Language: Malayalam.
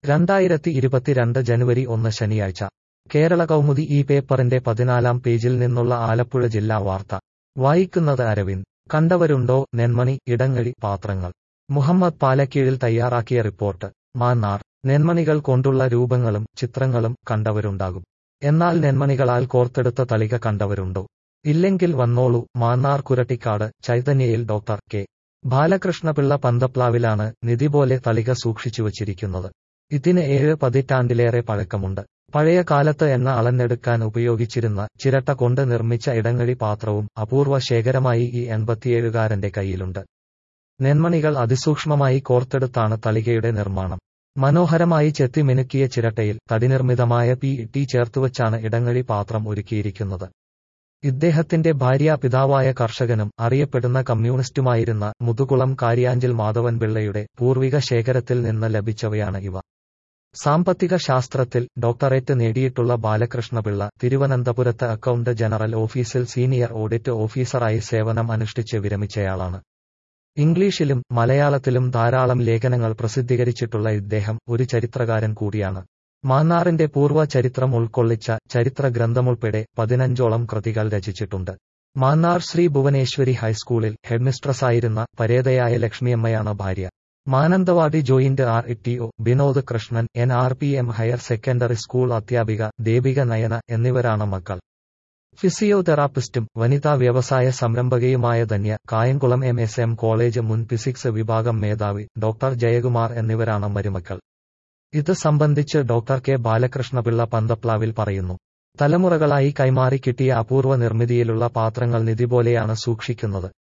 രണ്ടായിരത്തി ഇരുപത്തിരണ്ട് ജനുവരി ഒന്ന് ശനിയാഴ്ച കേരള കൗമുദി ഈ പേപ്പറിന്റെ പതിനാലാം പേജിൽ നിന്നുള്ള ആലപ്പുഴ ജില്ലാ വാർത്ത വായിക്കുന്നത് അരവിന്ദ് കണ്ടവരുണ്ടോ നെന്മണി ഇടങ്ങഴി പാത്രങ്ങൾ മുഹമ്മദ് പാലക്കീഴിൽ തയ്യാറാക്കിയ റിപ്പോർട്ട് മാന്നാർ നെന്മണികൾ കൊണ്ടുള്ള രൂപങ്ങളും ചിത്രങ്ങളും കണ്ടവരുണ്ടാകും എന്നാൽ നെന്മണികളാൽ കോർത്തെടുത്ത തളിക കണ്ടവരുണ്ടോ ഇല്ലെങ്കിൽ വന്നോളൂ മാന്നാർ കുരട്ടിക്കാട് ചൈതന്യയിൽ ഡോക്ടർ കെ ബാലകൃഷ്ണപിള്ള പന്തപ്ലാവിലാണ് നിധി പോലെ തളിക സൂക്ഷിച്ചുവച്ചിരിക്കുന്നത് ഇതിന് ഏഴ് പതിറ്റാണ്ടിലേറെ പഴക്കമുണ്ട് പഴയ കാലത്ത് എണ്ണ അളന്നെടുക്കാൻ ഉപയോഗിച്ചിരുന്ന ചിരട്ട കൊണ്ട് നിർമ്മിച്ച ഇടങ്ങഴി പാത്രവും അപൂർവ ശേഖരമായി ഈ എൺപത്തിയേഴുകാരന്റെ കയ്യിലുണ്ട് നെന്മണികൾ അതിസൂക്ഷ്മമായി കോർത്തെടുത്താണ് തളികയുടെ നിർമ്മാണം മനോഹരമായി ചെത്തി മിനുക്കിയ ചിരട്ടയിൽ തടിനിർമ്മിതമായ പി ടി ചേർത്തുവച്ചാണ് ഇടങ്ങഴി പാത്രം ഒരുക്കിയിരിക്കുന്നത് ഇദ്ദേഹത്തിന്റെ ഭാര്യ പിതാവായ കർഷകനും അറിയപ്പെടുന്ന കമ്മ്യൂണിസ്റ്റുമായിരുന്ന മുതുകുളം കാര്യാഞ്ചിൽ മാധവൻ പിള്ളയുടെ പൂർവിക ശേഖരത്തിൽ നിന്ന് ലഭിച്ചവയാണ് ഇവ സാമ്പത്തിക ശാസ്ത്രത്തിൽ ഡോക്ടറേറ്റ് നേടിയിട്ടുള്ള ബാലകൃഷ്ണപിള്ള തിരുവനന്തപുരത്ത് അക്കൗണ്ട് ജനറൽ ഓഫീസിൽ സീനിയർ ഓഡിറ്റ് ഓഫീസറായി സേവനം അനുഷ്ഠിച്ച് വിരമിച്ചയാളാണ് ഇംഗ്ലീഷിലും മലയാളത്തിലും ധാരാളം ലേഖനങ്ങൾ പ്രസിദ്ധീകരിച്ചിട്ടുള്ള ഇദ്ദേഹം ഒരു ചരിത്രകാരൻ കൂടിയാണ് മാന്നാറിന്റെ പൂർവ്വ ചരിത്രം ഉൾക്കൊള്ളിച്ച ചരിത്ര ഗ്രന്ഥമുൾപ്പെടെ പതിനഞ്ചോളം കൃതികൾ രചിച്ചിട്ടുണ്ട് മാന്നാർ ശ്രീ ഭുവനേശ്വരി ഹൈസ്കൂളിൽ ഹെഡ്മിസ്ട്രസായിരുന്ന പരേതയായ ലക്ഷ്മിയമ്മയാണ് ഭാര്യ Mananthavady joint R T O Vinod Krishnan N R P M higher secondary school അധ്യാപിക ദേവിക നയന എന്നിവരാണ് മക്കൾ ഫിസിയോതെറാപ്പിസ്റ്റും വനിതാ വ്യവസായ സംരംഭകയുമായ Dhanya Kayamkulam M S M college മുൻ ഫിസിക്സ് വിഭാഗം മേധാവി ഡോക്ടർ ജയകുമാർ എന്നിവരാണ് മരുമക്കൾ ഇത് സംബന്ധിച്ച് ഡോക്ടർ കെ ബാലകൃഷ്ണപിള്ള പന്തപ്ലാവിൽ പറയുന്നു തലമുറകളായി കൈമാറി കിട്ടിയ അപൂർവ നിർമ്മിതിയിലുള്ള പാത്രങ്ങൾ നിധി പോലെയാണ് സൂക്ഷിക്കുന്നത്